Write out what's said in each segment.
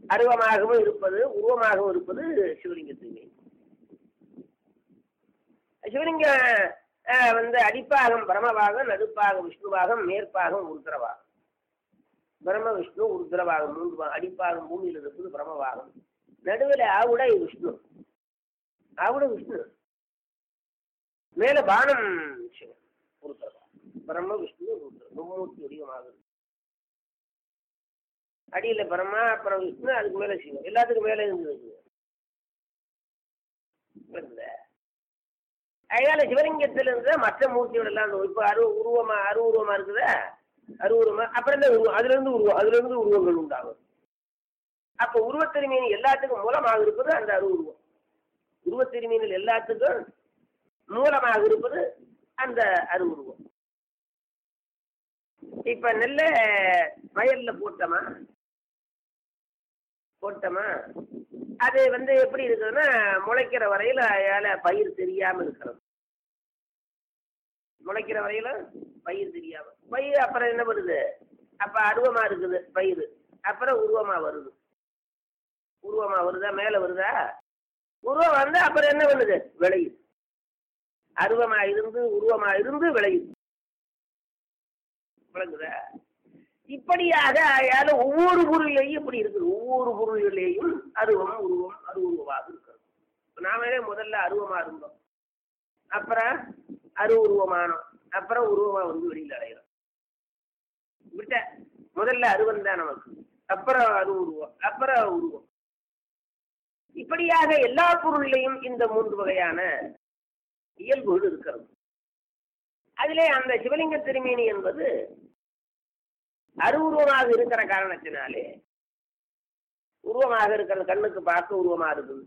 அருவமாகவும் இருப்பது உருவமாகவும் இருப்பது சிவலிங்க திருமேனி சிவலிங்க அஹ், வந்து அடிப்பாகம் பிரமபாகம் நடுப்பாகம் விஷ்ணுவாகம் மேற்பாகம் உருத்திரவாகம் பிரம்ம விஷ்ணு உருத்திரவாகம் மூன்று பாகம். அடிப்பாகம் பூமியில் இருப்பது பிரமபாகம் நடுவில் ஆவுடை விஷ்ணு ஆவுடை விஷ்ணு மேல பானம் சிவன் உருத்திரவாகம் பிரம்ம விஷ்ணு உருத்திரம் மும்மூர்த்தி வடிவமாக இருக்கு அடியில பிரம்மா அப்புறம் விஷ்ணு அதுக்கு மேல சிவன் எல்லாத்துக்கும் மேல இருந்தது புரியுதா? அதனால சிவலிங்கத்துல இருந்து மற்ற மூர்த்தியோட எல்லாம் அந்த இப்ப அரு உருவமா அரு உருவமா இருக்குதா அரு உருவமா அப்புறம் இந்த உருவம் அதுல இருந்து உருவம் அதுல இருந்து உருவங்கள் உண்டாகும் அப்ப உருவத்திருமீன் எல்லாத்துக்கும் மூலமாக இருப்பது அந்த அரு உருவம் உருவத்திருமீனில் எல்லாத்துக்கும் மூலமாக இருப்பது அந்த அரு உருவம் இப்ப நெல்ல வயல்ல போட்டோமா போட்டோமா அது வந்து எப்படி இருக்குதுன்னா முளைக்கிற வரையில அயால பயிர் தெரியாம இருக்கிறது முளைக்கிற வரையில பயிர் தெரியாம பயிர் அப்புறம் என்ன பண்ணுது அப்ப அருவமா இருக்குது பயிர் அப்புறம் உருவமா வருது உருவமா வருதா மேல வருதா உருவம் வந்து அப்புறம் என்ன பண்ணுது விளையுது அருவமா இருந்து உருவமா இருந்து விளையுது விளங்குதா இப்படியாக அயால ஒவ்வொரு பொருளையும் இப்படி இருக்குது ஒவ்வொரு பொருளிலேயும் அருவம் உருவம் அருவுருவமாக இருக்கிறது நாமளே முதல்ல அருவமா இருந்தோம் அப்புறம் அரு உருவமானோம் அப்புறம் உருவமா வந்து வெளியில் அடைகிறோம் விட்ட முதல்ல அருவம் தான் நமக்கு அப்புறம் அரு உருவம் அப்புறம் உருவம் இப்படியாக எல்லா பொருளிலையும் இந்த மூன்று வகையான இயல்புகள் இருக்கிறது அதிலே அந்த சிவலிங்க திருமேனி என்பது அருவுருவமாக இருக்கிற காரணத்தினாலே உருவமாக இருக்கிற கண்ணுக்கு பார்க்க உருவமா இருக்குது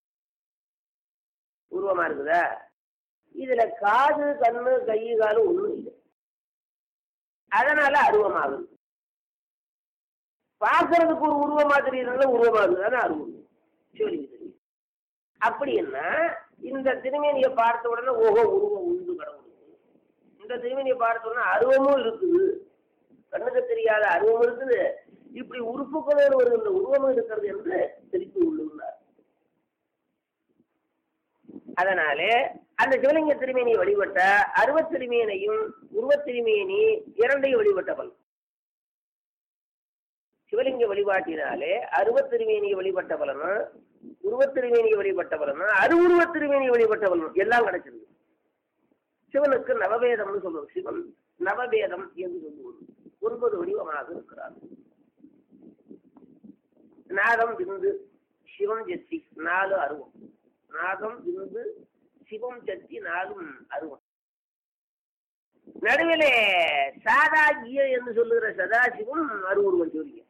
உருவமா இருக்குதா இதுல காது கண்ணு கை காலு ஒண்ணும் இல்லை அதனால அருவமாகுது பார்க்கறதுக்கு ஒரு உருவமா தெரியுதுல உருவமாகுது அதான் அருவம் சிவலிங்க திருமேனி அப்படின்னா இந்த திருமேனியை பார்த்த உடனே ஓஹோ உருவம் உண்டு கடவுளுக்கு இந்த திருமேனியை பார்த்த உடனே அருவமும் இருக்குது கண்ணுக்கு தெரியாத அருவம் இருக்குது இப்படி உறுப்புகளோடு வருகின்ற உருவம் இருக்கிறது என்று தெரிந்து உள்ளார் அதனாலே அந்த சிவலிங்க திருமேனியை வழிபட்ட அருவத் திருமேனையும் உருவத் திருமேனி இரண்டையும் வழிபட்டவள் சிவலிங்க வழிபாட்டினாலே அருவத் திருமேனியை வழிபட்ட பலனும் உருவத் திருமேனியை வழிபட்ட பலனும் அருவுருவத் திருமேனியை வழிபட்ட பலனும் எல்லாம் கிடைச்சிருக்கு சிவனுக்கு நவவேதம்னு சொல்லுவோம் சிவன் நவவேதம் என்று சொல்லுவது ஒன்பது வடிவமாக இருக்கிறார் நாகம் விந்து சிவம் சக்தி நாலு அருவம் நாகம் விந்து சிவம் சக்தி நாலும் அருவம் நடுவிலே சாதா ஈய என்று சொல்லுகிற சதாசிவம் அருவுருவம் சொல்லிய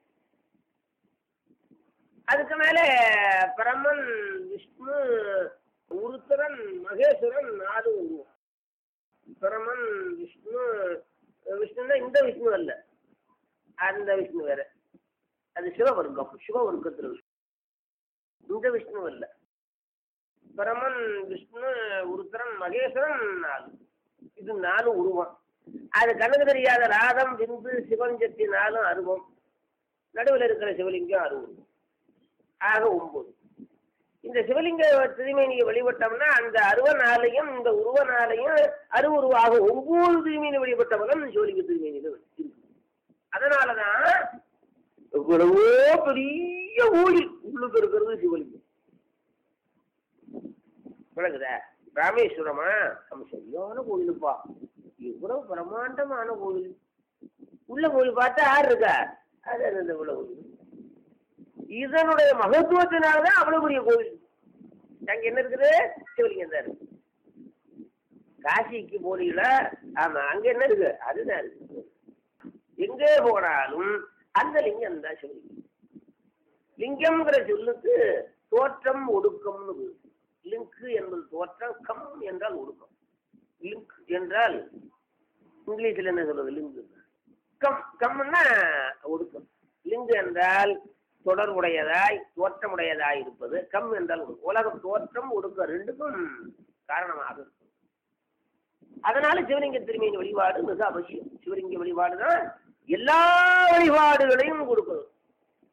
அதுக்கு மேல பிரம்மன் விஷ்ணு உருத்தரன் மகேஸ்வரன் நாலு உருவம் பிரமன் விஷ்ணு விஷ்ணுன்னா இந்த விஷ்ணு அல்ல அந்த விஷ்ணு வேற அது சிவவர்க்கம் சிவவர்க்கத்தில் விஷ்ணு. இந்த விஷ்ணு அல்ல பிரமன் விஷ்ணு உருத்தரன் மகேஸ்வரன் நாலு இது நாலு உருவம் அது கண்ணுக்கு தெரியாத ராகம் விந்து சிவஞ்சத்தி நாலும் அருவம் நடுவில் இருக்கிற சிவலிங்கம் அருவம் ஆக ஒன்பது இந்த சிவலிங்க திருமேனியை வழிபட்டோம்னா அந்த அருவ நாளையும் இந்த உருவ நாளையும் அருவுருவாக ஒவ்வொரு திருமேனி வழிபட்டவனும் சிவலிங்க திருமேனியில இருக்கு அதனாலதான் எவ்வளவோ பெரிய ஊழி உள்ளுக்கு இருக்கிறது சிவலிங்கம் விளங்குதா ராமேஸ்வரமா நம்ம சரியான கோயிலுப்பா இவ்வளவு பிரம்மாண்டமான கோயில் உள்ள போய் பார்த்தா யார் இருக்கா அது அந்த இவ்வளவு கோயில் இதனுடைய மகத்துவத்தினாலதான் அவ்வளவு பெரிய கோவில் அங்க என்ன இருக்குது சிவலிங்கம் தான் இருக்கு காசிக்கு போனீங்களா ஆமா அங்க என்ன இருக்கு அதுதான் இருக்கு எங்கே போனாலும் அந்த லிங்கம் தான் சிவலிங்கம் லிங்கம்ங்கிற சொல்லுக்கு தோற்றம் ஒடுக்கம்னு பேரு. லிங்க் என்பது தோற்றம் கம் என்றால் ஒடுக்கம் லிங்க் என்றால் இங்கிலீஷ்ல என்ன சொல்றது லிங்க் கம் கம்னா ஒடுக்கம் லிங்க் என்றால் தொடர்புடையதாய் தோற்றமுடையதாய் இருப்பது கம் என்றால் ஒடுக்கம். உலகம் தோற்றம் ஒடுக்கம் ரெண்டுக்கும் காரணமாக இருக்கும் அதனால சிவலிங்க திருமையின் வழிபாடு மிக அவசியம் சிவலிங்க வழிபாடு தான் எல்லா வழிபாடுகளையும் கொடுக்கும்